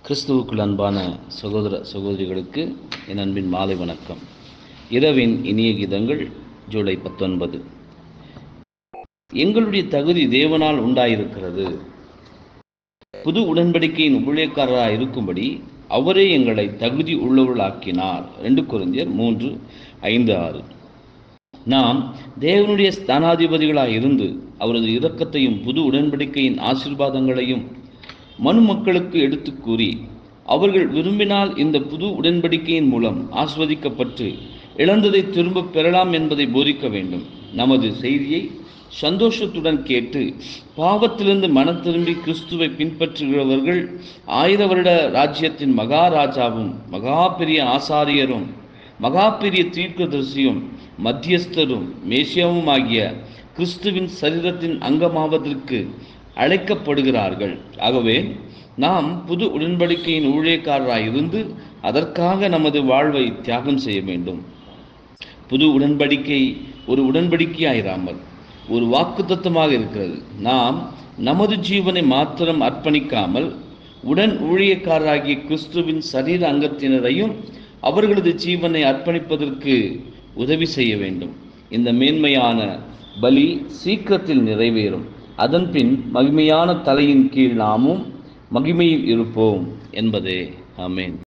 கிறிஸ்துவுக்குள் அன்பான சகோதர சகோதரிகளுக்கு என் அன்பின் மாலை வணக்கம் இரவின் இனிய கீதங்கள் ஜூலை பத்தொன்பது எங்களுடைய தகுதி தேவனால் உண்டாயிருக்கிறது புது உடன்படிக்கையின் ஊழியக்காரராக இருக்கும்படி அவரே எங்களை தகுதி உள்ளவர்களாக்கினார் ரெண்டு குருந்தியர் மூன்று ஐந்து ஆறு நாம் தேவனுடைய ஸ்தானாதிபதிகளாக இருந்து அவரது இரக்கத்தையும் புது உடன்படிக்கையின் ஆசீர்வாதங்களையும் மனு மக்களுக்கு எடுத்து கூறி அவர்கள் விரும்பினால் இந்த புது உடன்படிக்கையின் மூலம் ஆஸ்வதிக்கப்பட்டு இழந்ததை திரும்ப பெறலாம் என்பதை போதிக்க வேண்டும் நமது செய்தியை சந்தோஷத்துடன் கேட்டு பாவத்திலிருந்து மனம் திரும்பி கிறிஸ்துவை பின்பற்றுகிறவர்கள் ஆயிர வருட ராஜ்யத்தின் மகாராஜாவும் மகா பெரிய ஆசாரியரும் மகா பெரிய தீர்க்கதரிசியும் மத்தியஸ்தரும் மேசியாவும் ஆகிய கிறிஸ்துவின் சரீரத்தின் அங்கமாவதற்கு அழைக்கப்படுகிறார்கள் ஆகவே நாம் புது உடன்படிக்கையின் ஊழியக்காரராய் இருந்து அதற்காக நமது வாழ்வை தியாகம் செய்ய வேண்டும் புது உடன்படிக்கை ஒரு உடன்படிக்கையாயிராமல் ஒரு வாக்குத்தத்தமாக இருக்கிறது நாம் நமது ஜீவனை மாத்திரம் அர்ப்பணிக்காமல் உடன் ஊழியக்காரராகிய கிறிஸ்துவின் சரீர அங்கத்தினரையும் அவர்களது ஜீவனை அர்ப்பணிப்பதற்கு உதவி செய்ய வேண்டும் இந்த மேன்மையான பலி சீக்கிரத்தில் நிறைவேறும் அதன்பின் மகிமையான தலையின் கீழ் நாமும் மகிமையில் இருப்போம் என்பதே ஆமேன்